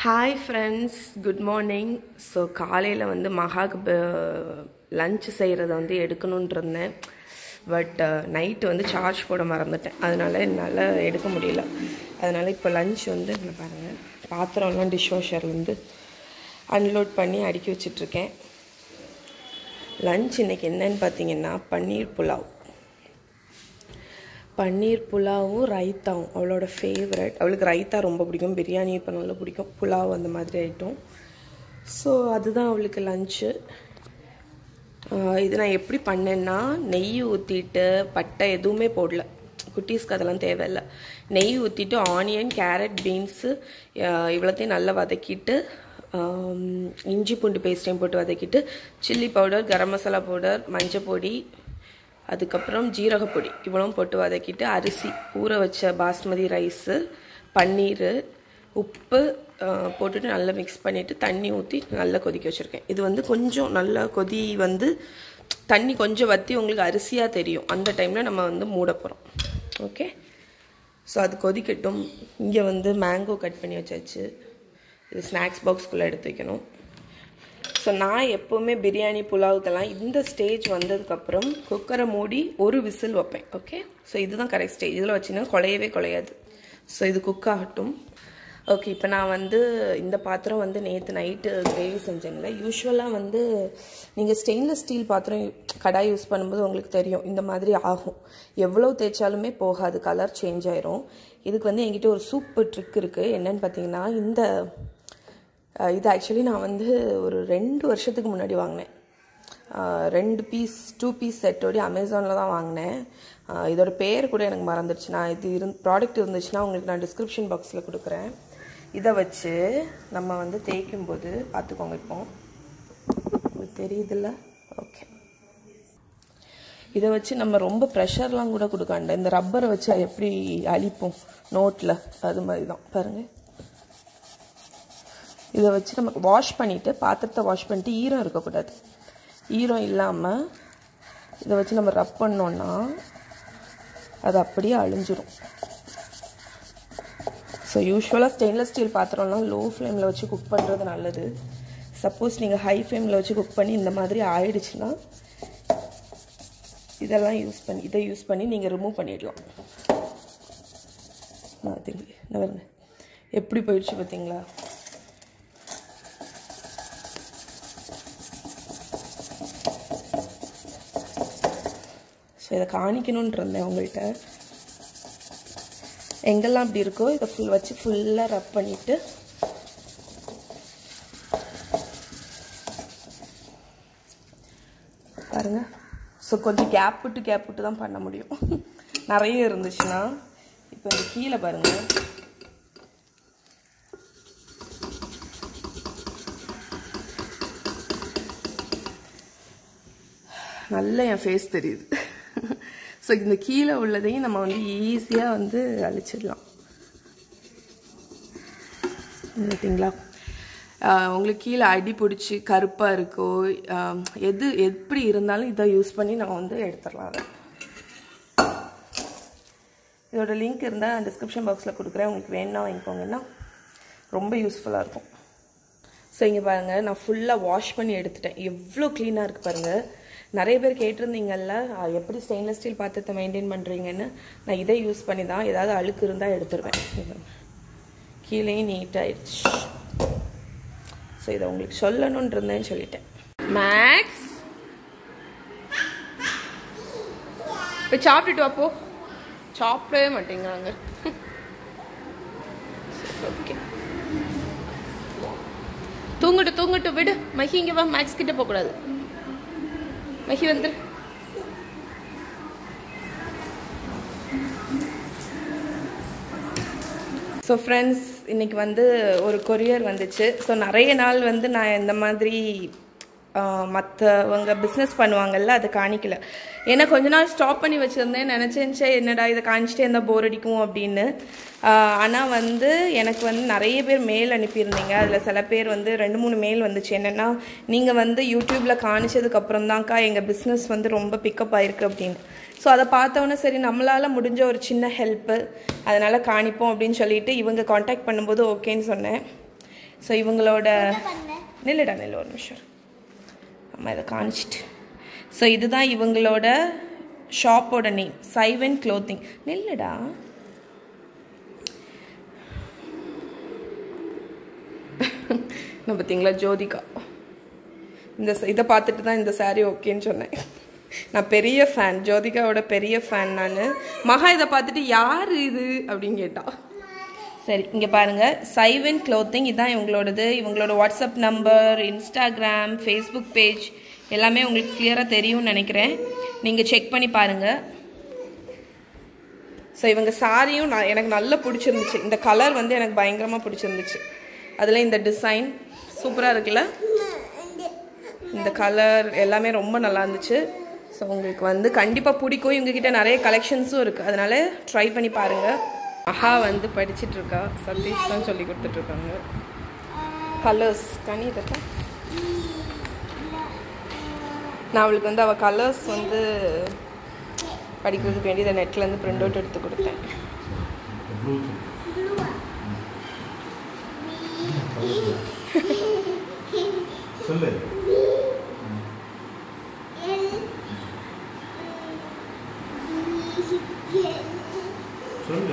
Hi friends good morning so காலையில் வந்து மகாக்கு lunch செய்கிறத வந்து எடுக்கணுன்ட்டு இருந்தேன் பட் நைட்டு வந்து சார்ஜ் போட மறந்துட்டேன் அதனால என்னால் எடுக்க முடியல அதனால் இப்போ லஞ்ச் வந்து இங்கே பாருங்கள் பாத்திரம்லாம் டிஷ் வாஷர்லேருந்து அன்லோட் பண்ணி அடுக்கி வச்சிட்ருக்கேன் லஞ்ச் இன்றைக்கி என்னன்னு பார்த்தீங்கன்னா பன்னீர் புலாவ் பன்னீர் புலாவும் ரைத்தாவும் அவளோட ஃபேவரட் அவளுக்கு ரைத்தா ரொம்ப பிடிக்கும் பிரியாணி இப்போ நல்லா பிடிக்கும் புலாவ் அந்த மாதிரி ஐட்டம் ஸோ அதுதான் அவளுக்கு லஞ்சு இது நான் எப்படி பண்ணேன்னா நெய் ஊற்றிட்டு பட்டை எதுவுமே போடல குட்டீஸ்க்கு அதெல்லாம் தேவையில்லை நெய் ஊற்றிட்டு ஆனியன் கேரட் பீன்ஸு இவ்வளோத்தையும் நல்லா வதக்கிட்டு இஞ்சி பூண்டு பேஸ்ட்டையும் போட்டு வதக்கிட்டு chilli powder garam masala powder மஞ்சள் பொடி அதுக்கப்புறம் ஜீரகப்பொடி இவ்வளவும் போட்டு வதக்கிட்டு அரிசி ஊற வச்ச பாஸ்மதி ரைஸு பன்னீர் உப்பு போட்டுட்டு நல்லா மிக்ஸ் பண்ணிவிட்டு தண்ணி ஊற்றி நல்லா கொதிக்க வச்சுருக்கேன் இது வந்து கொஞ்சம் நல்லா கொதி வந்து தண்ணி கொஞ்சம் வற்றி உங்களுக்கு அரிசியாக தெரியும் அந்த டைமில் நம்ம வந்து மூட போகிறோம் ஓகே ஸோ அது கொதிக்கட்டும் இங்கே வந்து மேங்கோ கட் பண்ணி வச்சாச்சு இது ஸ்நாக்ஸ் பாக்ஸ்குள்ளே எடுத்து வைக்கணும் ஸோ நான் எப்போவுமே பிரியாணி புலாவுக்கெல்லாம் இந்த ஸ்டேஜ் வந்ததுக்கப்புறம் குக்கரை மூடி ஒரு விசில் வைப்பேன் ஓகே ஸோ இதுதான் கரெக்ட் ஸ்டேஜ் இதில் வச்சிங்கன்னா குலையவே குலையாது ஸோ இது குக் ஆகட்டும் ஓகே இப்போ நான் வந்து இந்த பாத்திரம் வந்து நேற்று நைட்டு கிரேவி செஞ்சேன்ல யூஸ்வலாக வந்து நீங்கள் ஸ்டெயின்லெஸ் ஸ்டீல் பாத்திரம் கடாய் யூஸ் பண்ணும்போது உங்களுக்கு தெரியும் இந்த மாதிரி ஆகும் எவ்வளோ தேய்ச்சாலுமே போகாது கலர் சேஞ்ச் ஆயிரும் இதுக்கு வந்து என்கிட்ட ஒரு சூப்பு ட்ரிக் இருக்குது என்னன்னு பார்த்தீங்கன்னா இந்த இது ஆக்சுவலி நான் வந்து ஒரு ரெண்டு வருஷத்துக்கு முன்னாடி வாங்கினேன் ரெண்டு பீஸ் டூ பீஸ் செட்டோடி அமேசானில் தான் வாங்கினேன் இதோட பேர் கூட எனக்கு மறந்துடுச்சு நான் இது இருந் ப்ராடக்ட் இருந்துச்சுன்னா உங்களுக்கு நான் டிஸ்கிரிப்ஷன் பாக்ஸில் கொடுக்குறேன் இதை வச்சு நம்ம வந்து தேய்க்கும் போது பார்த்துக்கோங்க இப்போ உங்களுக்கு தெரியுதுல்ல ஓகே இதை வச்சு நம்ம ரொம்ப ப்ரெஷர்லாம் கூட கொடுக்காண்ட இந்த ரப்பரை வச்சு எப்படி அழிப்போம் நோட்டில் அது மாதிரி தான் பாருங்கள் இதை வச்சு நமக்கு வாஷ் பண்ணிவிட்டு பாத்திரத்தை வாஷ் பண்ணிட்டு ஈரம் இருக்கக்கூடாது ஈரம் இல்லாமல் இதை வச்சு நம்ம ரப் பண்ணோன்னா அது அப்படியே அழிஞ்சிரும் ஸோ யூஸ்வலாக ஸ்டெயின்லெஸ் ஸ்டீல் பாத்திரம்லாம் லோ ஃப்ளேமில் வச்சு குக் பண்ணுறது நல்லது சப்போஸ் நீங்கள் ஹை ஃப்ளேமில் வச்சு குக் பண்ணி இந்த மாதிரி ஆயிடுச்சுன்னா இதெல்லாம் யூஸ் பண்ணி இதை யூஸ் பண்ணி நீங்கள் ரிமூவ் பண்ணிடலாம் மாதிரி வருங்க எப்படி போயிடுச்சு பார்த்தீங்களா ஸோ இதை காணிக்கணுன்ட்டு இருந்தேன் உங்கள்கிட்ட எங்கெல்லாம் அப்படி இருக்கோ இதை ஃபுல் வச்சு ஃபுல்லாக ரப் பண்ணிவிட்டு பாருங்க ஸோ கொஞ்சம் கேப் விட்டு கேப் விட்டு தான் பண்ண முடியும் நிறைய இருந்துச்சுன்னா இப்போ இந்த கீழே பாருங்கள் நல்ல என் ஃபேஸ் தெரியுது ஸோ இந்த கீழே உள்ளதையும் நம்ம வந்து ஈஸியாக வந்து அழிச்சிடலாம் பார்த்தீங்களா உங்களுக்கு கீழே அடி பிடிச்சி கருப்பாக இருக்கோ எது எப்படி இருந்தாலும் இதை யூஸ் பண்ணி நம்ம வந்து எடுத்துடலாம் அதை இதோட லிங்க் இருந்தால் டிஸ்கிரிப்ஷன் பாக்ஸில் கொடுக்குறேன் உங்களுக்கு வேணும்னா வாங்கிக்கோங்கன்னா ரொம்ப யூஸ்ஃபுல்லாக இருக்கும் ஸோ இங்கே பாருங்கள் நான் ஃபுல்லாக வாஷ் பண்ணி எடுத்துட்டேன் எவ்வளோ க்ளீனாக இருக்குது பாருங்கள் நிறைய பேர் கேட்டிருந்தீங்கல்ல எப்படி ஸ்டெயின்லெஸ் ஸ்டீல் பாத்திரத்தை மெயின்டைன் பண்ணுறீங்கன்னு நான் இதை யூஸ் பண்ணி தான் ஏதாவது அழுக்கு இருந்தால் எடுத்துருவேன் கீழேயும் நீட்டாகிடுச்சு ஸோ இதை உங்களுக்கு சொல்லணும்னு இருந்தேன்னு சொல்லிட்டேன் மேக்ஸ் இப்போ சாப்பிட்டுட்டு வாப்போ சாப்பிடவே மாட்டேங்கிறாங்க ஓகே தூங்கட்டு தூங்கட்டு விடு மஹி இங்கே வா மேக்ஸ் கிட்ட போகக்கூடாது மஹி வந்துரு ஸோ ஃப்ரெண்ட்ஸ் இன்னைக்கு வந்து ஒரு கொரியர் வந்துச்சு ஸோ நிறைய நாள் வந்து நான் இந்த மாதிரி மற்றவங்க பிஸ்னஸ் பண்ணுவாங்கல்ல அதை காணிக்கல ஏன்னா கொஞ்ச நாள் ஸ்டாப் பண்ணி வச்சுருந்தேன் நினச்சேன் என்னடா இதை காணிச்சிட்டே இருந்தால் போர் அடிக்கும் அப்படின்னு ஆனால் வந்து எனக்கு வந்து நிறைய பேர் மெயில் அனுப்பியிருந்தீங்க அதில் சில பேர் வந்து ரெண்டு மூணு மெயில் வந்துச்சு என்னென்னா நீங்கள் வந்து யூடியூப்பில் காணிச்சதுக்கப்புறம் தான்க்கா எங்கள் பிஸ்னஸ் வந்து ரொம்ப பிக்கப் ஆயிருக்கு அப்படின்னு ஸோ அதை பார்த்தோன்னே சரி நம்மளால் முடிஞ்ச ஒரு சின்ன ஹெல்ப்பு அதனால் காணிப்போம் அப்படின்னு சொல்லிட்டு இவங்க காண்டாக்ட் பண்ணும்போது ஓகேன்னு சொன்னேன் ஸோ இவங்களோட நில்லுடா நில்லு ஒரு நிமிஷம் அம்மா இதை காமிச்சிட்டு ஸோ இதுதான் இவங்களோட ஷாப்போட நேம் சைவன் க்ளோத்திங் நில்லுடா நான் பார்த்தீங்களா ஜோதிகா இந்த ச- இதை பார்த்துட்டு தான் இந்த saree ஓகேன்னு சொன்னேன் நான் பெரிய ஃபேன் ஜோதிகாவோட பெரிய ஃபேன் நான் மகா இதை பார்த்துட்டு யார் இது அப்படின்னு கேட்டா சரி இங்கே பாருங்க சைவன் க்ளோத்திங் இதுதான் இவங்களோடது இவங்களோட WhatsApp number Instagram Facebook page எல்லாமே உங்களுக்கு கிளியராக தெரியும்னு நினைக்கிறேன் நீங்கள் செக் பண்ணி பாருங்கள் ஸோ இவங்க சாரியும் நான் எனக்கு நல்லா பிடிச்சிருந்துச்சு இந்த கலர் வந்து எனக்கு பயங்கரமாக பிடிச்சிருந்துச்சு அதில் இந்த டிசைன் சூப்பராக இருக்குல்ல இந்த கலர் எல்லாமே ரொம்ப நல்லா இருந்துச்சு ஸோ உங்களுக்கு வந்து கண்டிப்பாக பிடிக்கும் இவங்ககிட்ட நிறைய கலெக்ஷன்ஸும் இருக்குது அதனால ட்ரை பண்ணி பாருங்கள் மகா வந்து படிச்சிட்டு இருக்கா சதீஷ் தான் சொல்லி கொடுத்துட்ருக்காங்க கலர்ஸ் கனி இதற்கா நான் அவளுக்கு வந்து அவள் கலர்ஸ் வந்து படிக்கிறதுக்கு வேண்டி இதை நெட்லேருந்து பிரிண்ட் அவுட் எடுத்து கொடுத்தேன் சொல்லு சொல்லு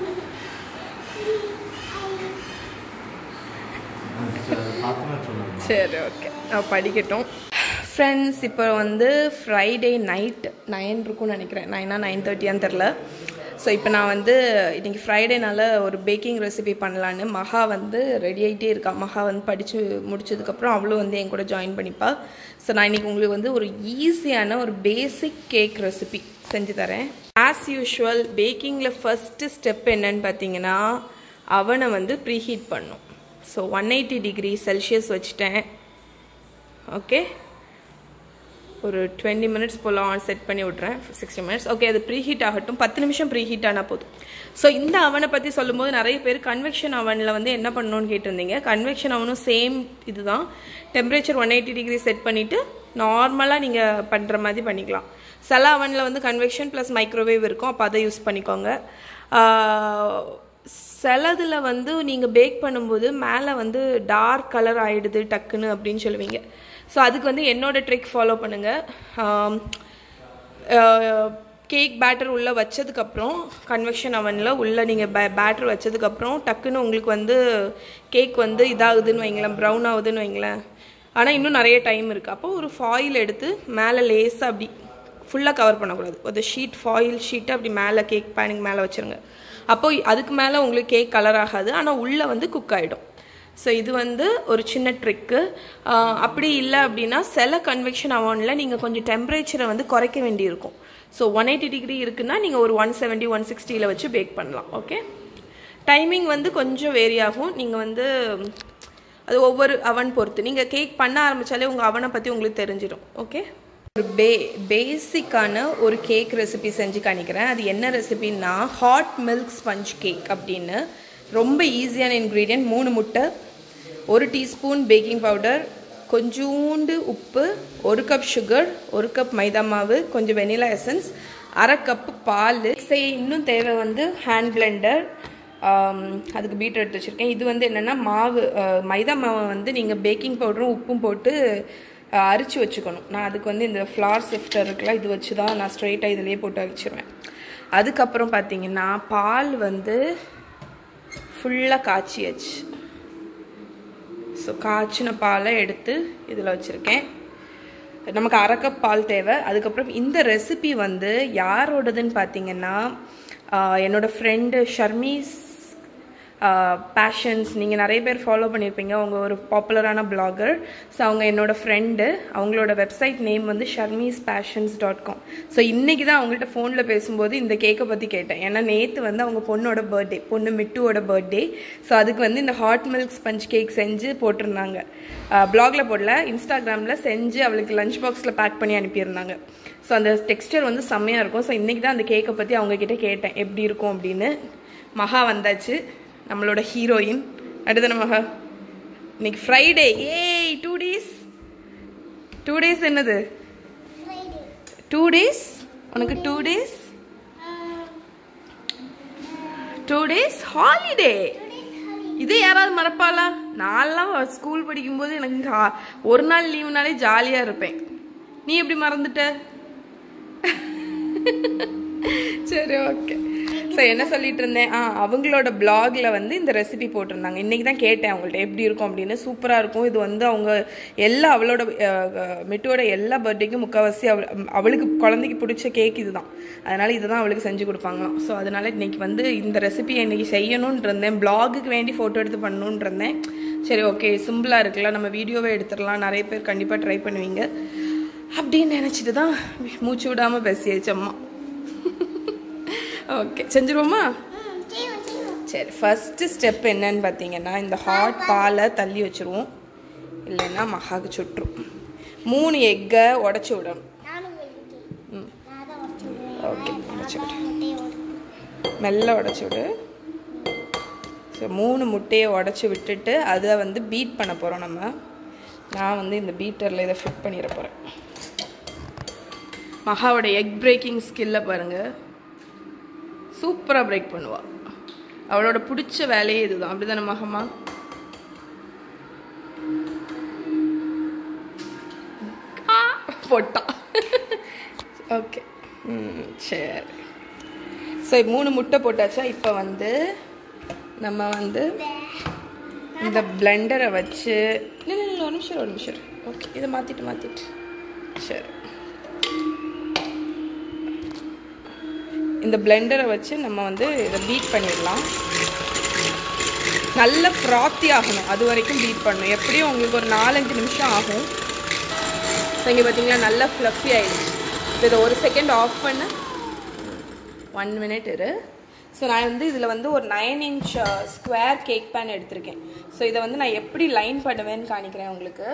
பார்த்துனா சொல்லுங்க சரி ஓகே நான் படிக்கட்டும் ஃப்ரெண்ட்ஸ் இப்போ வந்து ஃப்ரைடே நைட் நைன் இருக்கும்னு நினைக்கிறேன் நைனா நைன் தேர்ட்டியான்னு தெரில ஸோ இப்போ நான் வந்து இன்னைக்கு ஃப்ரைடேனால ஒரு பேக்கிங் ரெசிபி பண்ணலான்னு மகா வந்து ரெடி ஆகிட்டே இருக்கா மகா வந்து படித்து முடிச்சதுக்கப்புறம் அவளும் வந்து என் கூட ஜாயின் பண்ணிப்பா ஸோ நான் இன்னைக்கு உங்களுக்கு வந்து ஒரு ஈஸியான ஒரு பேசிக் கேக் ரெசிபி செஞ்சு தரேன் ஆஸ் யூஷுவல் பேக்கிங்கில் ஃபஸ்ட்டு ஸ்டெப் என்னன்னு பார்த்தீங்கன்னா அவனை வந்து ப்ரீஹீட் பண்ணும் so one eighty degree Celsius வச்சுட்டேன் ஓகே ஒரு டுவெண்ட்டி மினிட்ஸ் போல் ஆன் செட் பண்ணி விட்றேன் சிக்ஸ்டி மினிட்ஸ் ஓகே அது ப்ரீ ஹீட் ஆகட்டும் பத்து நிமிஷம் ப்ரீ ஹீட் ஆனால் போதும் ஸோ இந்த அவனை பற்றி சொல்லும்போது நிறைய பேர் கன்வெக்ஷன் அவனில் வந்து என்ன பண்ணணும்னு கேட்டிருந்தீங்க கன்வெக்ஷன் அவனும் சேம் இதுதான் temperature one eighty degree set பண்ணிவிட்டு நார்மலாக நீங்கள் பண்ணுற மாதிரி பண்ணிக்கலாம் சில அவனில் வந்து கன்வெக்ஷன் ப்ளஸ் மைக்ரோவேவ் இருக்கும் அப்போ அதை யூஸ் பண்ணிக்கோங்க ஆஹ், சிலதில் வந்து நீங்கள் பேக் பண்ணும்போது மேலே வந்து டார்க் கலர் ஆயிடுது டக்குன்னு அப்படின்னு சொல்லுவீங்க ஸோ அதுக்கு வந்து என்னோட ட்ரிக் ஃபாலோ பண்ணுங்கள் கேக் பேட்டர் உள்ளே வச்சதுக்கப்புறம் கன்வெக்ஷன் அவனில் உள்ளே நீங்கள் பே பேட்டர் வச்சதுக்கப்புறம் டக்குன்னு உங்களுக்கு வந்து கேக் வந்து இதாகுதுன்னு வைங்களேன் ப்ரௌன் ஆகுதுன்னு வைங்களேன் ஆனால் இன்னும் நிறைய டைம் இருக்குது அப்போ ஒரு ஃபாயில் எடுத்து மேலே லேஸாக அப்படி ஃபுல்லாக கவர் பண்ணக்கூடாது ஒரு ஷீட் ஃபாயில் ஷீட்டை அப்படி மேலே கேக் பேனுக்கு மேலே வச்சுருங்க அப்போ அதுக்கு மேலே உங்களுக்கு கேக் கலர் ஆகாது ஆனால் உள்ளே வந்து குக் ஆகிடும் ஸோ இது வந்து ஒரு சின்ன ட்ரிக்கு அப்படி இல்லை அப்படின்னா சில கன்வெக்ஷன் அவனில் நீங்கள் கொஞ்சம் டெம்பரேச்சரை வந்து குறைக்க வேண்டியிருக்கும் ஸோ ஒன் எயிட்டி டிகிரி இருக்குன்னா நீங்கள் ஒரு ஒன் செவன்ட்டி ஒன் சிக்ஸ்டியில் வச்சு பேக் பண்ணலாம் ஓகே டைமிங் வந்து கொஞ்சம் வேரி ஆகும் நீங்கள் வந்து அது ஒவ்வொரு அவன் பொறுத்து நீங்கள் கேக் பண்ண ஆரம்பித்தாலே உங்கள் அவனை பற்றி உங்களுக்கு தெரிஞ்சிடும் ஓகே ஒரு பே பேசிக்கான ஒரு கேக் ரெசிபி செஞ்சு காணிக்கிறேன் அது என்ன ரெசிபின்னா ஹாட் மில்க் ஸ்பஞ்ச் கேக் அப்படின்னு ரொம்ப ஈஸியான இன்க்ரீடியன்ட் மூணு முட்டை ஒரு டீஸ்பூன் பேக்கிங் பவுடர் கொஞ்சூண்டு உப்பு ஒரு கப் சுகர் ஒரு கப் மைதா மாவு கொஞ்சம் வெனிலா எசன்ஸ் அரை கப்பு பால் செய்ய இன்னும் தேவை வந்து ஹேண்ட் பிளெண்டர் அதுக்கு பீட்டர் எடுத்து வச்சுருக்கேன் இது வந்து என்னென்னா மாவு அஹ், மைதா மாவை வந்து நீங்கள் பேக்கிங் பவுடரும் உப்பும் போட்டு அஹ், அரிச்சு வச்சுக்கணும் நான் அதுக்கு வந்து இந்த ஃப்ளார் சிஃப்டர் இருக்குல்ல இது வச்சு தான் நான் ஸ்ட்ரைட்டாக இதிலேயே போட்டு அரிச்சிருவேன் அதுக்கப்புறம் பார்த்தீங்கன்னா பால் வந்து ஃபுல்லாக காய்ச்சியாச்சு ஸோ காய்ச்சின பாலை எடுத்து இதில் வச்சுருக்கேன் நமக்கு அரை கப் பால் தேவை அதுக்கப்புறம் இந்த ரெசிபி வந்து யாரோடதுன்னு பார்த்தீங்கன்னா ஆஹ் என்னோட ஃப்ரெண்டு ஷர்மீஸ் பேஷன்ஸ் நீங்கள் நிறைய பேர் ஃபாலோ பண்ணியிருப்பீங்க அவங்க ஒரு பாப்புலரான பிளாகர் ஸோ அவங்க என்னோட ஃப்ரெண்டு அவங்களோட வெப்சைட் நேம் வந்து Sharmi's passions dot com so இன்றைக்கி தான் அவங்கள்ட்ட ஃபோனில் பேசும்போது இந்த கேக்கை பற்றி கேட்டேன் ஏன்னா நேற்று வந்து அவங்க பொண்ணோட பர்த்டே பொண்ணு மிட்டுவோட பர்த்டே ஸோ அதுக்கு வந்து இந்த ஹாட் மில்க் ஸ்பஞ்ச் கேக் செஞ்சு போட்டிருந்தாங்க பிளாக்ல போடல இன்ஸ்டாகிராமில் செஞ்சு அவளுக்கு லஞ்ச் பாக்ஸில் பேக் பண்ணி அனுப்பியிருந்தாங்க ஸோ அந்த டெக்ஸ்டர் வந்து செம்மையாக இருக்கும் ஸோ இன்றைக்கி தான் அந்த கேக்கை பற்றி அவங்கக்கிட்ட கேட்டேன் எப்படி இருக்கும் அப்படின்னு மகா வந்தாச்சு நம்மளோட ஹீரோயின் அடுத்த மகா இன்னைக்கு ஃப்ரைடே ஏய் டூ டேஸ் டூ டேஸ் என்னது டூ டேஸ் உனக்கு two days two days holiday இது யாராவது மறப்பாளா நான்லாம் ஸ்கூல் படிக்கும்போது எனக்கு ஹா- ஒரு நாள் லீவுனாலே ஜாலியா இருப்பேன் நீ எப்படி மறந்துட்ட சரி ஓகே ஸோ என்ன சொல்லிட்டு இருந்தேன் ஆ அவங்களோட பிளாக்ல வந்து இந்த ரெசிபி போட்டிருந்தாங்க இன்னைக்கு தான் கேட்டேன் அவங்கள்ட்ட எப்படி இருக்கும் அப்படின்னு சூப்பராக இருக்கும் இது வந்து அவங்க எல்லா அவளோட அஹ், அஹ், மிட்டுவோட எல்லா பர்த்டேக்கும் முக்கால்வாசி அவள் அவளுக்கு குழந்தைக்கு பிடிச்ச கேக் இதுதான் அதனால இதுதான் அவளுக்கு செஞ்சு கொடுப்பாங்களாம் ஸோ அதனால இன்னைக்கு வந்து இந்த ரெசிபியை இன்னைக்கு செய்யணும்னு இருந்தேன் பிளாகுக்கு வேண்டி ஃபோட்டோ எடுத்து பண்ணணும்னு இருந்தேன் சரி ஓகே சிம்பிளாக இருக்குல்ல நம்ம வீடியோவே எடுத்துடலாம் நிறைய பேர் கண்டிப்பாக ட்ரை பண்ணுவீங்க அப்படின்னு நினச்சிட்டு தான் மூச்சு விடாமல் பேசியாச்சு அம்மா ஓகே செஞ்சுருவோமா சரி ஃபஸ்ட்டு ஸ்டெப் என்னன்னு பார்த்தீங்கன்னா இந்த ஹாட் பாலை தள்ளி வச்சுருவோம் இல்லைன்னா மகாக்கு சுட்டுரும் மூணு எக்கை உடச்சி விடணும் ம் ஓகே உடச்சி விடு மெல்ல உடச்சி விடு ஸோ மூணு முட்டையை உடச்சி விட்டுட்டு அதை வந்து பீட் பண்ண போகிறோம் நம்ம நான் வந்து இந்த பீட்டரில் இதை ஃபிட் பண்ணிட போகிறேன் மகாவோட எக் பிரேக்கிங் ஸ்கில்லை பாருங்கள் சூப்பராக பிரேக் பண்ணுவா அவளோட பிடிச்ச வேலையே இதுதான் அப்படிதானே மகமா ஆ, போட்டா ஓகே ம் சரி ஸோ மூணு முட்டை போட்டாச்சா இப்போ வந்து நம்ம வந்து இந்த பிளெண்டரை வச்சு இல்லை இல்லை இல்லை, ஒரு நிமிஷம் ஒரு நிமிஷம் ஓகே இதை மாற்றிட்டு மாற்றிட்டு சரி இந்த பிளெண்டரை வச்சு நம்ம வந்து இதை பீட் பண்ணிடலாம் நல்ல ஃப்ராத்தி ஆகணும் அது வரைக்கும் பீட் பண்ணணும் எப்படியும் உங்களுக்கு ஒரு நாலஞ்சு நிமிஷம் ஆகும் ஸோ இங்கே பார்த்தீங்களா நல்லா ஃப்ளஃபி ஆயிடுச்சு இப்போ இதை ஒரு செகண்ட் ஆஃப் பண்ண ஒன் மினிட் இரு ஸோ நான் வந்து இதில் வந்து ஒரு nine inch square cake pan எடுத்திருக்கேன் ஸோ இதை வந்து நான் எப்படி லைன் பண்ணுவேன்னு காணிக்கிறேன் உங்களுக்கு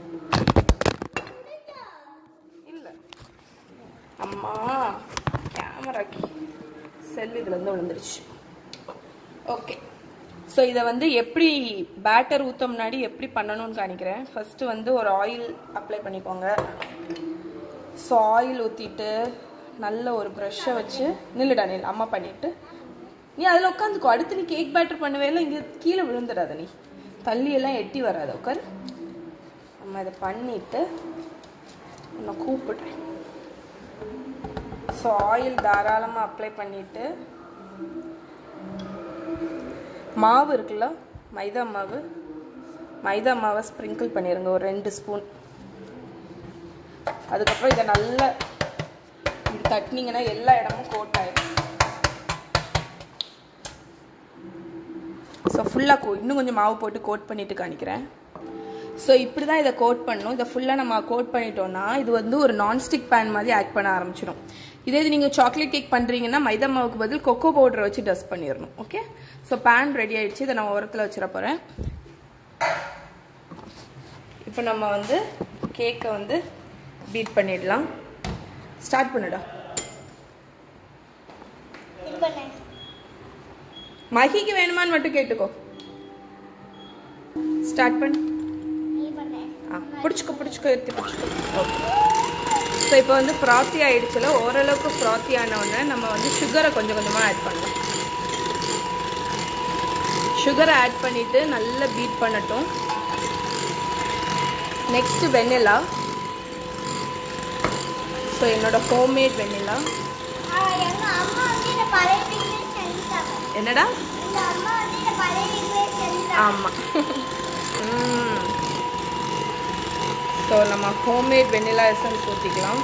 இல்லை அம்மா கேமராக்கு செல் இதுலேருந்து விழுந்துருச்சு ஓகே ஸோ இதை வந்து எப்படி பேட்டர் ஊற்ற முன்னாடி எப்படி பண்ணணும்னு காணிக்கிறேன் ஃபஸ்ட்டு வந்து ஒரு ஆயில் அப்ளை பண்ணிக்கோங்க ஸோ ஆயில் ஊற்றிட்டு நல்ல ஒரு ப்ரஷ்ஷை வச்சு நில்லுடா நில் அம்மா பண்ணிட்டு நீ அதில் உட்காந்துக்கோ அடுத்து நீ கேக் பேட்டர் பண்ணுவேல இங்கே கீழே விழுந்துடாத நீ தள்ளி எல்லாம் எட்டி வராத உட்கார் நம்ம இதை பண்ணிட்டு உன்னை கூப்பிடுறேன் ஸோ ஆயில் தாராளமாக அப்ளை பண்ணிட்டு மாவு இருக்குல்ல மைதா மாவு மைதா மாவை ஸ்ப்ரிங்கிள் பண்ணிடுங்க ஒரு ரெண்டு ஸ்பூன் அதுக்கப்புறம் இதை நல்லா இப்படி தட்டினீங்கன்னா எல்லா இடமும் கோட் ஆயிடும் ஸோ ஃபுல்லாக கோ இன்னும் கொஞ்சம் மாவு போட்டு கோட் பண்ணிட்டு காணிக்கிறேன் ஸோ இப்படி தான் இதை கோட் பண்ணணும் இதை ஃபுல்லாக நம்ம கோட் பண்ணிட்டோம்னா இது வந்து ஒரு நான்ஸ்டிக் பேன் மாதிரி ஆக்ட் பண்ண ஆரம்பிச்சிடும் இதே இது நீங்கள் சாக்லேட் கேக் பண்ணுறீங்கன்னா மைதா மாவுக்கு பதில் கொக்கோ பவுடரை வச்சு டஸ்ட் பண்ணிடணும் ஓகே ஸோ பேன் ரெடி ஆயிடுச்சு இதை நான் ஓரத்தில் வச்சிட போகிறேன் இப்போ நம்ம வந்து கேக்கை வந்து பீட் பண்ணிடலாம் ஸ்டார்ட் பண்ணுடா இது பண்ணு மகிக்கு வேணுமான்னு மட்டும் கேட்டுக்கோ ஸ்டார்ட் பண்ணு நீ பண்ணு ஆ பிடிச்சிக்கோ பிடிச்சிக்கோ எடுத்து பிடிச்சிக்கோ ஓகே ஸோ இப்போ வந்து ஃப்ராத்தி ஆயிடுச்சுல ஓரளவுக்கு ஃப்ராத்தி ஆன உடனே நம்ம வந்து சுகரை கொஞ்சம் கொஞ்சமாக ஆட் பண்ணலாம் சுகரை ஆட் பண்ணிட்டு நல்லா பீட் பண்ணட்டும் நெக்ஸ்ட் வெண்ணிலா ஸோ என்னோட ஹோம்மேட் வெண்ணிலா ஆ, எங்க அம்மா வந்து இந்த பழைய வீட்லயே செஞ்சுட்டாங்க என்னடா எங்க அம்மா வந்து இந்த பழைய வீட்லயே செஞ்சுட்டாங்க ஆமாம் ஸோ நம்ம ஹோம்மேட் வெண்ணிலா எசன்ஸ் ஊற்றிக்கலாம்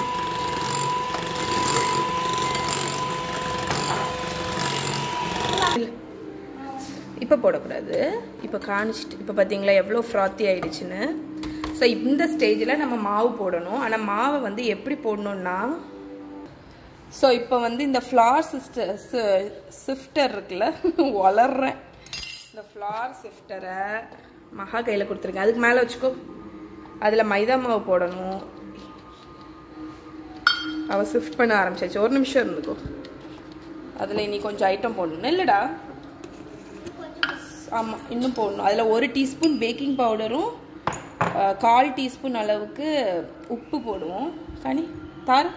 இப்போ போடக்கூடாது இப்போ காணிச்சிட்டு இப்போ பார்த்தீங்களா எவ்வளோ ஃப்ராத்தி ஆயிடுச்சுன்னு ஸோ இந்த ஸ்டேஜில் நம்ம மாவு போடணும் ஆனால் மாவை வந்து எப்படி போடணும்னா ஸோ இப்போ வந்து இந்த ஃப்ளார் சிஸ்டர் சிஃப்டர் இருக்குல்ல வளர்றேன் இந்த ஃப்ளார் சிஃப்டரை மகா கையில் கொடுத்துருக்கேன் அதுக்கு மேலே வச்சுக்கோ அதில் மைதா மாவு போடணும் அவள் ஷிஃப்ட் பண்ண ஆரம்பிச்சாச்சு ஒரு நிமிஷம் இருந்துக்கோ அதில் இனி கொஞ்சம் ஐட்டம் போடணும் இல்லைடா ஆமாம் இன்னும் போடணும் அதில் ஒரு டீஸ்பூன் பேக்கிங் பவுடரும் அஹ், கால் டீஸ்பூன் அளவுக்கு உப்பு போடுவோம் கனி தார்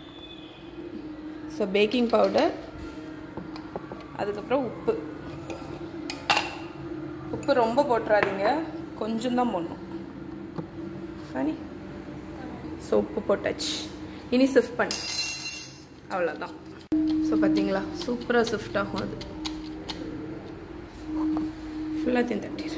ஸோ பேக்கிங் பவுடர் அதுக்கப்புறம் உப்பு உப்பு ரொம்ப போட்டுறாதீங்க கொஞ்சம் தான் போடணும் சரி ஸோ உப்பு போட்டாச்சு இனி சிஃப்ட் பண்ணு அவ்வளோதான் ஸோ பார்த்தீங்களா சூப்பராக சிஃப்ட் ஆகும் அது ஃபுல்லாத்தையும் தட்டிடு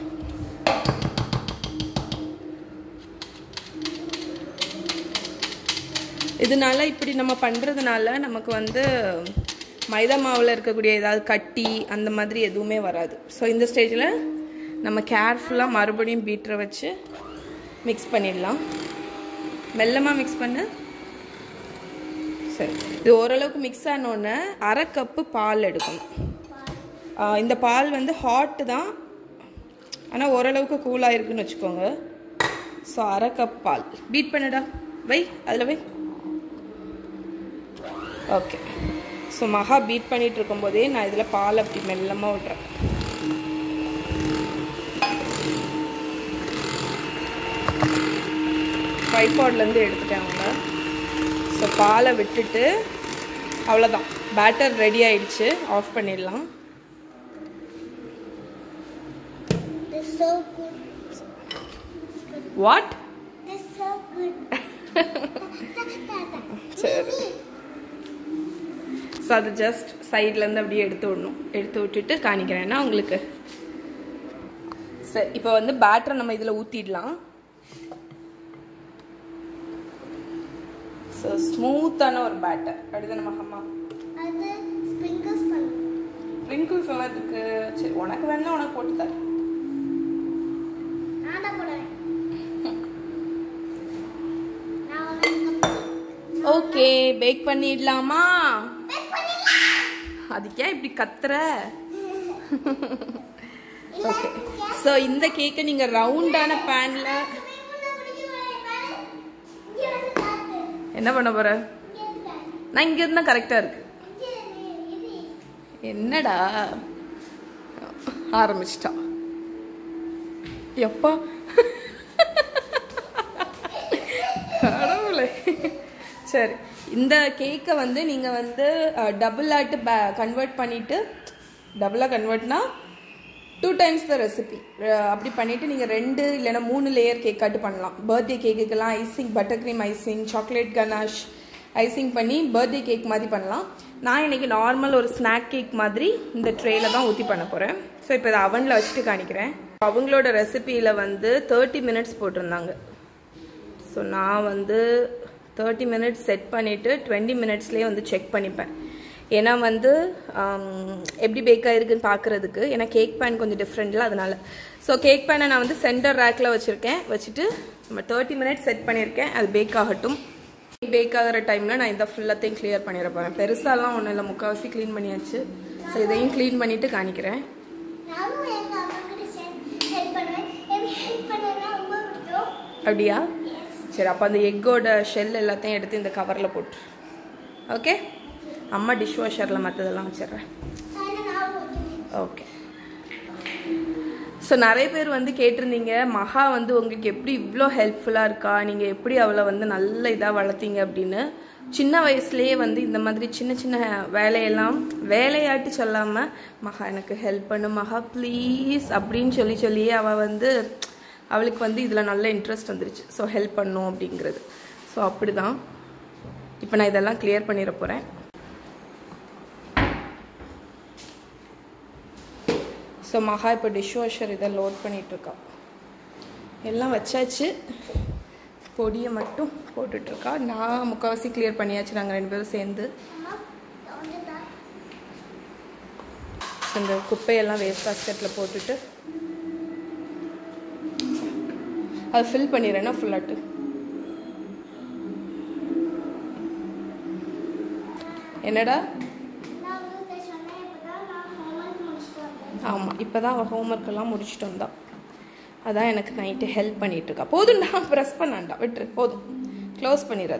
இதனால இப்படி நம்ம பண்ணுறதுனால நமக்கு வந்து மைதா மாவில் இருக்கக்கூடிய ஏதாவது கட்டி அந்த மாதிரி எதுவுமே வராது ஸோ இந்த ஸ்டேஜில் நம்ம கேர்ஃபுல்லாக மறுபடியும் பீட்டரை வச்சு மிக்ஸ் பண்ணிடலாம் மெல்லமாக மிக்ஸ் பண்ணு சரி இது ஓரளவுக்கு மிக்ஸ் ஆனோடனே அரை கப்பு பால் எடுக்கணும் ஆ, இந்த பால் வந்து ஹாட்டு தான் ஆனால் ஓரளவுக்கு கூலாக இருக்குன்னு வச்சுக்கோங்க ஸோ அரை கப் பால் பீட் பண்ணுடா வை அதில் வை ஓகே ஸோ மகா பீட் பண்ணிட்டு இருக்கும்போதே நான் இதில் பால் அப்படி மெல்லமாக விட்றேன் ட்ரைபாட்லேருந்து எடுத்துட்டேன் அவங்க ஸோ பாலை விட்டுட்டு அவ்வளோதான் பேட்டர் ரெடி ஆயிடுச்சு ஆஃப் பண்ணிடலாம் That's so good. What That's so good. சரி ஸோ அது ஜஸ்ட் சைட்லேருந்து அப்படியே எடுத்து விடணும் எடுத்து விட்டுட்டு காணிக்கிறேன்னா உங்களுக்கு சரி இப்போ வந்து பேட்டரை நம்ம இதில் ஊற்றிடலாம் ஸோ ஸ்மூத்தான ஒரு பேட்டர் அப்படிதானே மகம்மா அது sprinkles பண்ணு. ரிங்கிள்ஸ் எல்லாம் இதுக்கு சரி உனக்கு வேணா உனக்கு போட்டு தரேன் நான் தான் போடுவேன். நான் உனக்கு ஓகே பேக் பண்ணிடலாமா bake பண்ணிடலாம். அதுக்கே இப்படி கத்துற ஓகே ஸோ இந்த கேக்கை நீங்கள் ரவுண்டான பேனில் உன்னை பிடிக்க மாட்டேன். பாரு. இங்க வந்து காட்டு. என்ன பண்ண போற இங்க வந்து காட்டு. நான் இங்க இருந்தா கரெக்டா இருக்கு இங்க இரு, இது. என்னடா ஆரம்பிச்சிட்டா எப்பா கடவுளே சரி இந்த கேக்கை வந்து நீங்கள் வந்து டபுள் ஆட்டு கன்வெர்ட் பண்ணிவிட்டு டபுளாக கன்வெர்ட்னா டூ டைம்ஸ் த ரெசிபி அப்படி பண்ணிவிட்டு நீங்கள் ரெண்டு இல்லைன்னா மூணு லேயர் கேக் கட்டு பண்ணலாம் பர்த்டே கேக்குக்கெல்லாம் icing butter cream icing chocolate ganache icing பண்ணி பர்த்டே கேக் மாதிரி பண்ணலாம் நான் இன்னைக்கு நார்மல் ஒரு ஸ்நாக் கேக் மாதிரி இந்த ட்ரேல தான் ஊற்றி பண்ண போகிறேன் ஸோ இப்போ இதை அவனில் வச்சுட்டு காணிக்கிறேன் அவங்களோட ரெசிபியில் வந்து தேர்ட்டி மினிட்ஸ் போட்டிருந்தாங்க ஸோ நான் வந்து தேர்ட்டி மினிட்ஸ் செட் பண்ணிவிட்டு டுவெண்ட்டி மினிட்ஸ்லேயே வந்து செக் பண்ணிப்பேன் ஏன்னா வந்து ஆம், எப்படி பேக் ஆயிருக்குன்னு பார்க்குறதுக்கு ஏன்னா கேக் பேன் கொஞ்சம் டிஃப்ரெண்ட்ல அதனால ஸோ கேக் பேனை நான் வந்து சென்டர் ரேக்கில் வச்சுருக்கேன் வச்சுட்டு நம்ம தேர்ட்டி மினிட்ஸ் செட் பண்ணியிருக்கேன் அது பேக் ஆகட்டும் பேக் ஆகிற டைமில் நான் இதை ஃபுல்லாத்தையும் கிளியர் பண்ணிட போகிறேன் பெருசாலாம் ஒன்றும் இல்லை முக்கால்வாசி க்ளீன் பண்ணியாச்சு ஸோ இதையும் க்ளீன் பண்ணிவிட்டு காணிக்கிறேன் நானும் எங்க அம்மா கிட்ட ஹெல்ப் பண்ணுவேன் எப்படி ஹெல்ப் பண்ணனா ரொம்ப பிடிக்கும் அப்படியா சரி அப்போ அந்த எக்கோட ஷெல் எல்லாத்தையும் எடுத்து இந்த கவரில் போட்டு ஓகே அம்மா டிஷ் வாஷரில் மற்றதெல்லாம் வச்சிடுறேன் அதனால நான் ஊற்றுவேன் ஓகே ஸோ நிறைய பேர் வந்து கேட்டிருந்தீங்க மகா வந்து உங்களுக்கு எப்படி இவ்வளோ ஹெல்ப்ஃபுல்லாக இருக்கா நீங்கள் எப்படி அவளை வந்து நல்ல இதாக வளர்த்தீங்க அப்படின்னு சின்ன வயசுலேயே வந்து இந்த மாதிரி சின்ன சின்ன வேலையெல்லாம் வேலையாட்டு சொல்லாமல் மகா எனக்கு ஹெல்ப் பண்ணு மகா ப்ளீஸ் அப்படின்னு சொல்லி சொல்லியே அவள் வந்து அவளுக்கு வந்து இதில் நல்ல இன்ட்ரெஸ்ட் வந்துருச்சு ஸோ ஹெல்ப் பண்ணும் அப்படிங்கிறது ஸோ அப்படி தான் இப்போ நான் இதெல்லாம் கிளியர் பண்ணிட போகிறேன் ஸோ மகா இப்போ டிஷ் வாஷர் இதை லோட் பண்ணிகிட்ருக்கா எல்லாம் வச்சாச்சு பொடியை மட்டும் போட்டுட்ருக்கா நான் முக்கால்வாசி கிளியர் பண்ணியாச்சு நாங்கள் ரெண்டு பேரும் சேர்ந்து அம்மா வந்து தான் ஸோ இந்த குப்பையெல்லாம் வேஸ்ட் பாஸ்கெட்டில் போட்டுட்டு அதை ஃபில் பண்ணிடுறேன்னா ஃபுல்லாட்டு என்னடா நான் வந்து சொன்னேன் இப்பதான் நான் ஹோம்ஒர்க் முடிச்சுட்டு வந்தேன் ஆமாம் இப்போ தான் அவள் ஹோம்ஒர்க் எல்லாம் முடிச்சுட்டு வந்தா அதான் எனக்கு நைட்டு ஹெல்ப் பண்ணிட்டு இருக்கா போதும்டா ப்ரெஸ் பண்ணாண்டா விட்டுரு போதும் க்ளோஸ் பண்ணிடுறத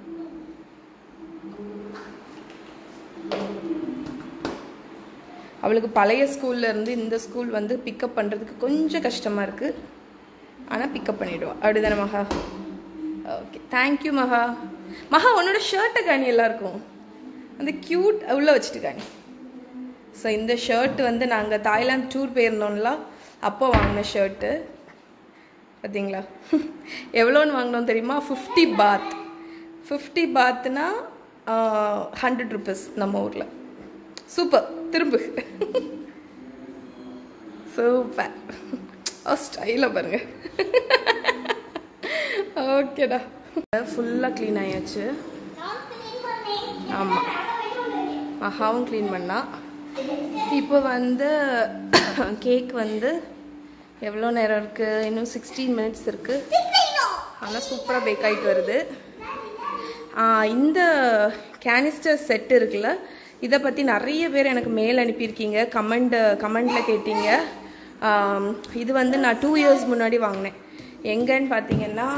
அவளுக்கு பழைய ஸ்கூல்ல இருந்து இந்த ஸ்கூல் வந்து பிக்கப் பண்ணுறதுக்கு கொஞ்சம் கஷ்டமாக இருக்குது ஆனால் பிக்கப் பண்ணிடுவா அப்படிதானே மகா ஓகே தேங்க்யூ மகா மகா உன்னோட ஷர்ட்டை காணி எல்லாருக்கும் அந்த க்யூட் உள்ளே வச்சுட்டு காணி ஸோ இந்த ஷர்ட் வந்து நாங்கள் தாய்லாந்து டூர் போயிருந்தோம்ல அப்போ வாங்கின ஷர்ட்டு பார்த்தீங்களா எவ்வளோன்னு வாங்கினோம் தெரியுமா ஃபிஃப்டி பாத் ஃபிஃப்டி பாத்னா ஹண்ட்ரட் ருபீஸ் நம்ம ஊரில் சூப்பர் திரும்பு சூப்பர் ஓ ஸ்டைலாக பாருங்க ஓகேடா ஃபுல்லாக க்ளீன் ஆயாச்சு நான் clean பண்ணேன். ஆமா. நான் வெளிய விடுறேன். மகாவும் க்ளீன் பண்ணா இப்போ வந்து கேக் வந்து எவ்வளோ நேரம் இருக்குது இன்னும் சிக்ஸ்டீன் மினிட்ஸ் இருக்குது சிக்ஸ்டீனோ? ஆனால் சூப்பராக பேக் ஆகிட்டு வருது ஆ, இந்த கேனிஸ்டர் செட் இருக்குல்ல இதை பற்றி நிறைய பேர் எனக்கு மெயில் அனுப்பியிருக்கீங்க கமெண்ட் கமெண்டில் கேட்டீங்க ஆம், இது வந்து நான் டூ இயர்ஸ் முன்னாடி வாங்கினேன் எங்கன்னு பார்த்தீங்கன்னா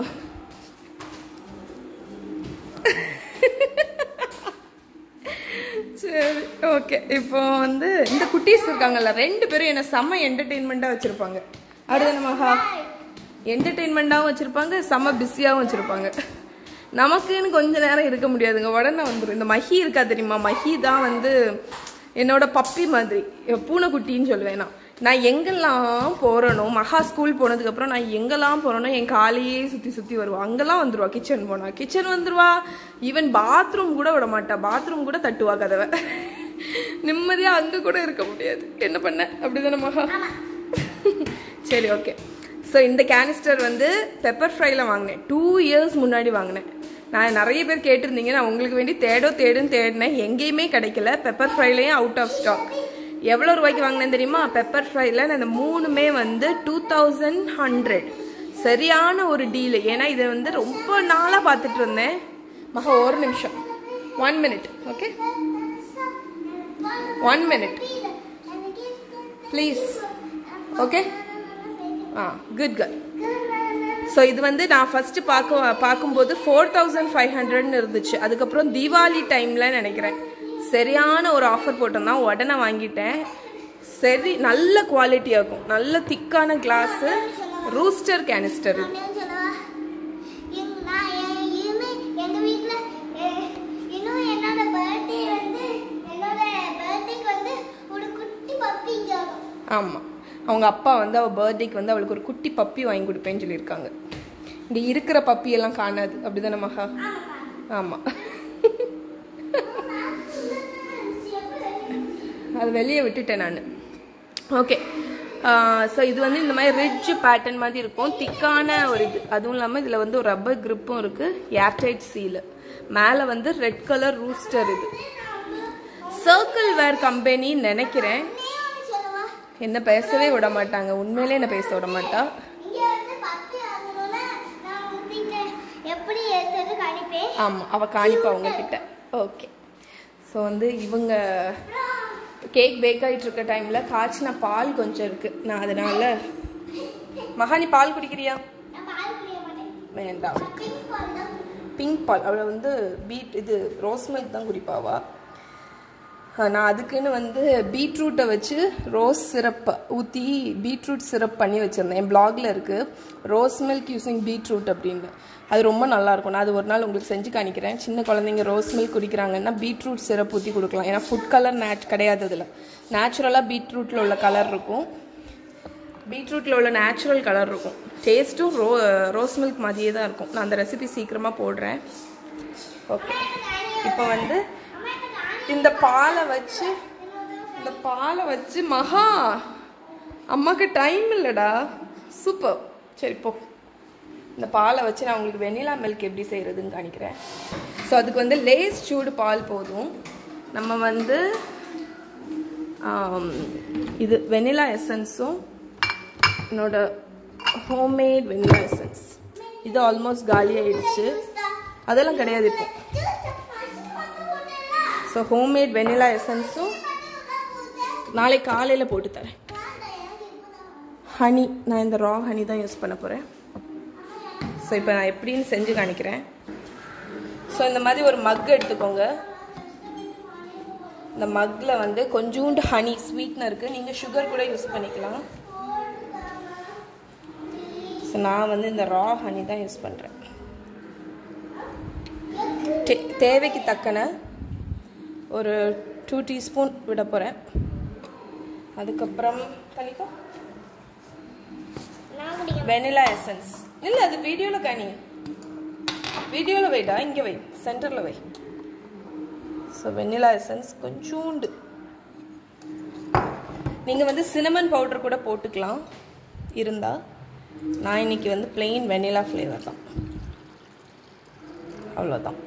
சரி ஓகே இப்போ வந்து இந்த குட்டீஸ் இருக்காங்கல்ல ரெண்டு பேரும் என்ன செம்ம என்டர்டெயின்மெண்ட்டாக வச்சுருப்பாங்க அடுத்த மகா என்டர்டெயின்மெண்ட்டாகவும் வச்சுருப்பாங்க செம்ம பிஸியாகவும் வச்சுருப்பாங்க நமக்குன்னு கொஞ்ச நேரம் இருக்க முடியாதுங்க உடனே வந்துடும் இந்த மஹி இருக்கா தெரியுமா மஹி தான் வந்து என்னோட பப்பி மாதிரி பூனைக்குட்டின்னு சொல்லுவேன் நான் நான் எங்கெல்லாம் போகிறனோ மகா ஸ்கூல் போனதுக்கப்புறம் நான் எங்கெல்லாம் போகிறேனோ என் காலையே சுற்றி சுற்றி வருவா அங்கெல்லாம் வந்துருவா கிச்சன் போனா கிச்சன் வந்துருவா ஈவன் பாத்ரூம் கூட விட மாட்டா பாத்ரூம் கூட தட்டுவா கதவை நிம்மதியாக அங்கே கூட இருக்க முடியாது என்ன பண்ண அப்படிதானே மகா சரி ஓகே ஸோ இந்த கேனிஸ்டர் வந்து பெப்பர் ஃப்ரைல வாங்கினேன் டூ இயர்ஸ் முன்னாடி வாங்கினேன் நான் நிறைய பேர் கேட்டிருந்தீங்க நான் உங்களுக்கு வேண்டி தேடோ தேடுன்னு தேடினேன் எங்கேயுமே கிடைக்கல பெப்பர் ஃப்ரைலையும் அவுட் ஆஃப் ஸ்டாக் எவ்வளோ ரூபாய்க்கு வாங்கினேன் தெரியுமா பெப்பர் ஃப்ரைல நான் இந்த மூணுமே வந்து டூ தௌசண்ட் ஹண்ட்ரட் சரியான ஒரு டீல் ஏன்னா இதை வந்து ரொம்ப நாளாக பார்த்துட்டு இருந்தேன் மகா ஒரு நிமிஷம் one minute okay one minute please okay ah good good so இது வந்து நான் ஃபர்ஸ்ட் பார்க்க பார்க்கும்போது ஃபோர் தௌசண்ட் ஃபைவ் ஹண்ட்ரட்னு இருந்துச்சு அதுக்கப்புறம் தீபாவளி டைமில் நினைக்கிறேன் சரியான ஒரு ஆஃபர் போட்டிருந்தான் உடனே வாங்கிட்டேன் சரி நல்ல குவாலிட்டியாக இருக்கும் நல்ல திக்கான கிளாஸு ரூஸ்டர் கேனிஸ்டர் இது அப்படின்னு சொல்லவா? எங்க- நான் என் இனிமே எங்க வீட்ல, அஹ், இன்னும் என்னோட birthday வந்து என்னோட birthday-க்கு வந்து ஒரு குட்டி puppy இங்க வரும். ஆமாம் அவங்க அப்பா வந்து அவள் பர்த்டேக்கு வந்து அவளுக்கு ஒரு குட்டி பப்பி வாங்கி கொடுப்பேன்னு சொல்லியிருக்காங்க இங்கே இருக்கிற பப்பி எல்லாம் காணாது அப்படிதானே மகா ஆமாம் அது வெளியே விட்டுட்டேன் நான் ஓகே ஸோ இது வந்து இந்த மாதிரி ரிட்ஜ் பேட்டர்ன் மாதிரி இருக்கும் திக்கான ஒரு இது அதுவும் இல்லாமல் இதில் வந்து ஒரு ரப்பர் கிரிப்பும் இருக்குது ஏர்டைட் சீலு மேலே வந்து ரெட் கலர் ரூஸ்டர் இது சர்க்கிள் வேர் கம்பெனின்னு நினைக்கிறேன் இன்னும் ஒண்ணு சொல்லவா? என்ன பேசவே விட மாட்டாங்க உண்மையிலே என்ன பேச விட மாட்டா இங்க வந்து puppy வாங்கணும்னா நான் உங்களுக்கு எப்படி எடுத்தது காணிப்பேன் ஆமாம் அவள் காணிப்பா உங்ககிட்ட ஓகே ஸோ வந்து இவங்க கேக் பேக் ஆகிட்டு இருக்க டைமில் காய்ச்சின பால் கொஞ்சம் இருக்குது நான் அதனால மகானி பால் குடிக்கிறியா நான் பால் குடிக்க மாட்டேன் வேண்டாம் pink பால் தான் பிங்க் பால் அவளை வந்து பீட் இது ரோஸ் மில்க் தான் குடிப்பாவா அஹ் நான் அதுக்குன்னு வந்து பீட்ரூட்டை வச்சு ரோஸ் சிரப்பை ஊற்றி பீட்ரூட் சிரப் பண்ணி வச்சுருந்தேன் என் பிளாகில் இருக்குது ரோஸ் மில்க் யூஸிங் பீட்ரூட் அப்படின்னு அது ரொம்ப நல்லா இருக்கும் நான் அது ஒரு நாள் உங்களுக்கு செஞ்சு காணிக்கிறேன் சின்ன குழந்தைங்க ரோஸ் மில்க் குடிக்கிறாங்கன்னா பீட்ரூட் சிரப் ஊற்றி கொடுக்கலாம் ஏன்னா ஃபுட் கலர் நேட் கிடையாது அதில் நேச்சுரலாக பீட்ரூட்டில் உள்ள கலர் இருக்கும் பீட்ரூட்டில் உள்ள நேச்சுரல் கலர் இருக்கும் டேஸ்ட்டும் ரோ ரோஸ் மில்க் மாதிரியே தான் இருக்கும் நான் அந்த ரெசிபி சீக்கிரமாக போடுறேன் ஓகே இப்போ வந்து இந்த பாலை வச்சு இந்த பாலை வச்சு மகா அம்மாக்கு டைம் இல்லைடா சூப்பர் சரி போ இந்த பாலை வச்சு நான் உங்களுக்கு வெனிலா மில்க் எப்படி செய்கிறதுன்னு காணிக்கிறேன் ஸோ அதுக்கு வந்து லேஸ் சூடு பால் போதும் நம்ம வந்து ஆம், இது வெனிலா எசன்ஸும் என்னோட ஹோம்மேட் வெனிலா எசன்ஸ் இது ஆல்மோஸ்ட் காலி ஆயிடுச்சு அதெல்லாம் கிடையாது இப்போ ஸோ ஹோம்மேட் வெனிலா எசன்ஸும் நாளை காலையில் போட்டு தரேன் ஹனி நான் இந்த ரா ஹனி தான் யூஸ் பண்ண போகிறேன் ஸோ இப்போ நான் எப்படின்னு செஞ்சு காணிக்கிறேன் ஸோ இந்த மாதிரி ஒரு மக் எடுத்துக்கோங்க இந்த மக்கில் வந்து கொஞ்சோண்டு ஹனி ஸ்வீட்னருக்கு நீங்கள் சுகர் கூட யூஸ் பண்ணிக்கலாம் ஸோ நான் வந்து இந்த ரா ஹனி தான் யூஸ் பண்ணுறேன் தேவைக்கு தக்கன ஒரு டூ டீஸ்பூன் விட போகிறேன் அதுக்கப்புறம் தனிக்கோ முடியும் வெனிலா எசன்ஸ் இல்லை அது வீடியோவில் காணி வீடியோவில் வைடா இங்கே வை சென்டரில் வை ஸோ வெனிலா எசன்ஸ் கொஞ்சூண்டு நீங்கள் வந்து சினமன் பவுடர் கூட போட்டுக்கலாம் இருந்தால் நான் இன்னைக்கு வந்து plain வெனிலா ஃப்ளேவர் தான் அவ்வளோதான்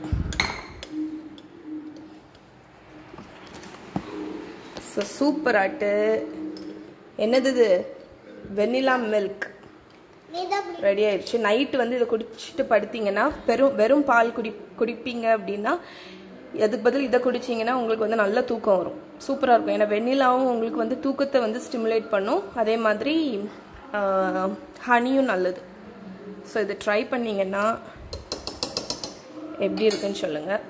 ஸோ சூப்பர் ஆட்டு என்னது இது வெனிலா மில்க் நீதான் பிடி- ரெடி ஆயிடுச்சு நைட்டு வந்து இதை குடிச்சிட்டு படுத்தீங்கன்னா வெறும் வெறும் பால் குடி குடிப்பீங்க அப்படின்னா அதுக்கு பதில் இதை குடிச்சீங்கன்னா உங்களுக்கு வந்து நல்ல தூக்கம் வரும் சூப்பராக இருக்கும் ஏன்னா வெண்ணிலாவும் உங்களுக்கு வந்து தூக்கத்தை வந்து ஸ்டிமுலேட் பண்ணும் அதே மாதிரி ஹனியும் நல்லது ஸோ இதை ட்ரை பண்ணீங்கன்னா எப்படி இருக்குன்னு சொல்லுங்கள்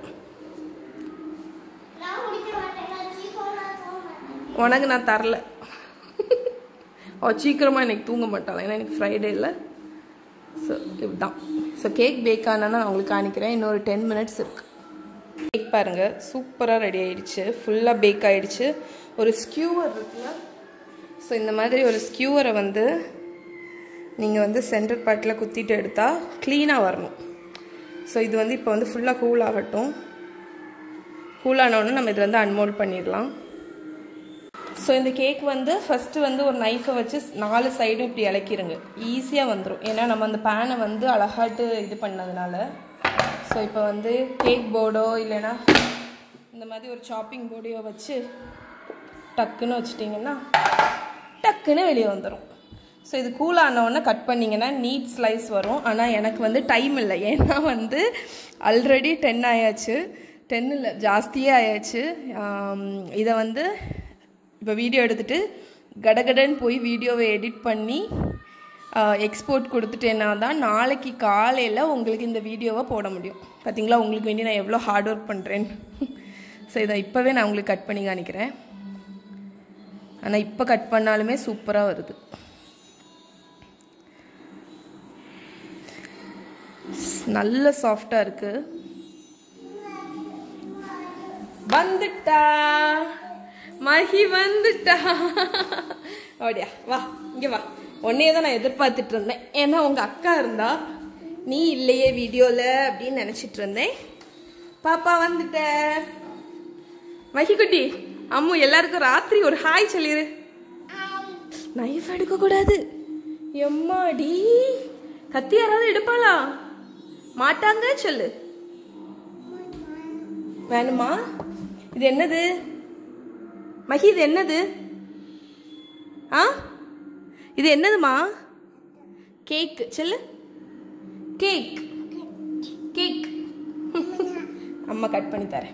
நான் குடிக்க மாட்டேன் நான் சீக்கிரம் நான் போக மாட்டேன் உனக்கு நான் தரல அவள் சீக்கிரமாக இன்னைக்கு தூங்க மாட்டாள் ஏன்னா இன்னைக்கு ஃப்ரைடேல ஸோ இதுதான் ஸோ கேக் பேக் ஆனால் நான் உங்களுக்கு காணிக்கிறேன் இன்னொரு டென் மினிட்ஸ் இருக்கு கேக் பாருங்க சூப்பராக ரெடி ஆயிடுச்சு ஃபுல்லாக பேக் ஆயிடுச்சு ஒரு ஸ்கியூவர் இருக்குல்ல ஸோ இந்த மாதிரி ஒரு ஸ்கியூவரை வந்து நீங்கள் வந்து சென்டர் பார்ட்டில் குத்திட்டு எடுத்தால் க்ளீனாக வரணும் ஸோ இது வந்து இப்போ வந்து ஃபுல்லாக கூல் ஆகட்டும் கூல் ஆனோடனே நம்ம இதை வந்து அன்மோல்ட் பண்ணிடலாம் ஸோ இந்த கேக் வந்து ஃபஸ்ட்டு வந்து ஒரு நைஃபை வச்சு நாலு சைடும் இப்படி இலக்கிருங்க ஈஸியாக வந்துடும் ஏன்னா நம்ம அந்த பேனை வந்து அழகாட்டு இது பண்ணதுனால ஸோ இப்போ வந்து கேக் போர்டோ இல்லைன்னா இந்த மாதிரி ஒரு சாப்பிங் போர்டையோ வச்சு டக்குன்னு வச்சிட்டிங்கன்னா டக்குன்னு வெளியே வந்துடும் ஸோ இது கூல் ஆனவுடனே கட் பண்ணிங்கன்னா நீட் ஸ்லைஸ் வரும் ஆனால் எனக்கு வந்து டைம் இல்லை ஏன்னா வந்து ஆல்ரெடி டென் ஆயாச்சு டென் இல்லை ஜாஸ்தியே ஆயாச்சு ஆம், இதை வந்து இப்போ வீடியோ எடுத்துட்டு கடகடன்னு போய் வீடியோவை எடிட் பண்ணி எக்ஸ்போர்ட் கொடுத்துட்டேன்னா தான் நாளைக்கு காலையில் உங்களுக்கு இந்த வீடியோவை போட முடியும் பார்த்தீங்களா உங்களுக்கு வேண்டி நான் எவ்வளோ ஹார்ட் ஒர்க் பண்ணுறேன்னு ஸோ இதை இப்போவே நான் உங்களுக்கு கட் பண்ணி காணிக்கிறேன் ஆனால் இப்போ கட் பண்ணாலுமே சூப்பராக வருது நல்ல சாஃப்டாக இருக்கு வந்துட்டா மகி வந்துட்டா அப்படியா வா இங்க வா உன்னையே தான் நான் எதிர்பார்த்துட்டு இருந்தேன் ஏன்னா உங்க அக்கா இருந்தா நீ இல்லையே வீடியோல அப்படின்னு நினைச்சிட்டு இருந்தேன் பாப்பா வந்துட்ட மகி குட்டி அம்மு எல்லாருக்கும் ராத்திரி ஒரு ஹாய் சொல்லிரு நைஃப் எடுக்க கூடாது எம்மாடி கத்தி யாராவது எடுப்பாளா மாட்டாங்க சொல்லு வேணுமா இது என்னது மகி இது என்னது ஆ இது என்னதுமா கேக் சொல்லு கேக் கேக் அம்மா கட் பண்ணி தரேன்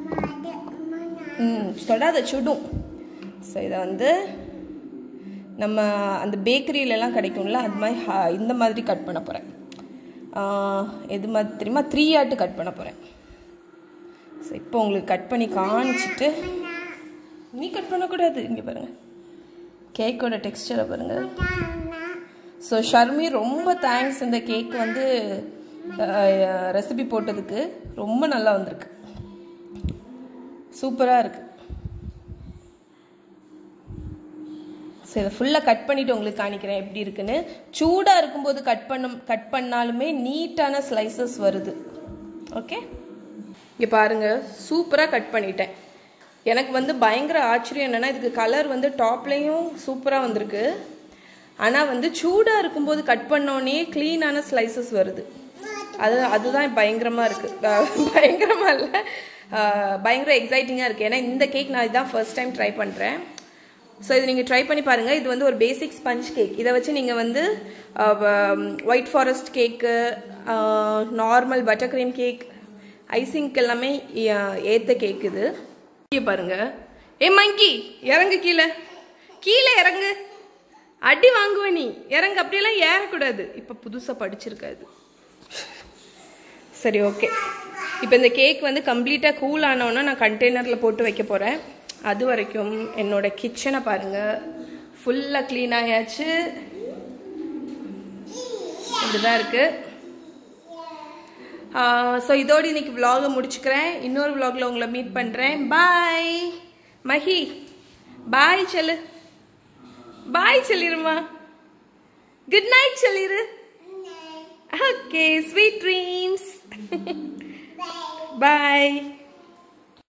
ம் தொடாத சுடும் ஸோ இதை வந்து நம்ம அந்த பேக்கரியிலலாம் கிடைக்கும்ல அது மாதிரி ஹா- இந்த மாதிரி கட் பண்ண போகிறேன் எது மாதிரி தெரியுமா த்ரீ ஆட்டு கட் பண்ண போகிறேன் ஸோ இப்போ உங்களுக்கு கட் பண்ணி காமிச்சிட்டு நீ கட் பண்ணக்கூடாது இங்கே பாருங்கள் கேக்கோட டெக்ஸ்டரை பாருங்கள் ஸோ ஷர்மி ரொம்ப தேங்க்ஸ் இந்த கேக் வந்து ரெசிபி போட்டதுக்கு ரொம்ப நல்லா வந்திருக்கு சூப்பராக இருக்கு ஸோ இதை ஃபுல்லாக கட் பண்ணிட்டு உங்களுக்கு காணிக்கிறேன் எப்படி இருக்குன்னு சூடாக இருக்கும்போது கட் பண்ண கட் பண்ணாலுமே நீட்டான ஸ்லைசஸ் வருது ஓகே இங்கே பாருங்க சூப்பராக கட் பண்ணிட்டேன் எனக்கு வந்து பயங்கர ஆச்சரியம் என்னென்னா இதுக்கு கலர் வந்து டாப்லேயும் சூப்பராக வந்திருக்கு ஆனால் வந்து சூடாக இருக்கும்போது கட் பண்ணோடனே க்ளீனான ஸ்லைசஸ் வருது அது அதுதான் பயங்கரமாக இருக்குது பயங்கரமாக இல்லை பயங்கர எக்ஸைட்டிங்காக இருக்குது ஏன்னா இந்த கேக் நான் இதான் ஃபர்ஸ்ட் டைம் ட்ரை பண்ணுறேன் ஸோ இது நீங்கள் ட்ரை பண்ணி பாருங்கள் இது வந்து ஒரு பேசிக் ஸ்பஞ்ச் கேக் இதை வச்சு நீங்கள் வந்து white forest cake normal butter cream cake ஐசிங்க்கு எல்லாமே ஏற்ற கேக் இது இங்கே பாருங்க ஏ மங்கி இறங்கு கீழே கீழே இறங்கு அடி வாங்குவ நீ இறங்கு அப்படியெல்லாம் ஏறக்கூடாது இப்போ புதுசாக படிச்சிருக்காது சரி ஓகே இப்போ இந்த கேக் வந்து கம்ப்ளீட்டாக கூல் ஆனோன்னா நான் கண்டெய்னரில் போட்டு வைக்க போகிறேன் அது வரைக்கும் என்னோட கிச்சனை பாருங்கள் ஃபுல்லாக க்ளீன் ஆயாச்சு இப்படிதான் இருக்கு ஸோ இதோடு இன்னைக்கு vlog-அ முடிச்சுக்கிறேன் இன்னொரு vlog-ல உங்களை மீட் பண்ணுறேன் பாய் மஹி பாய் சொல்லு பாய் சொல்லிருமா குட் நைட் சொல்லிரு ஓகே ஸ்வீட் ட்ரீம்ஸ் Bye. பாய்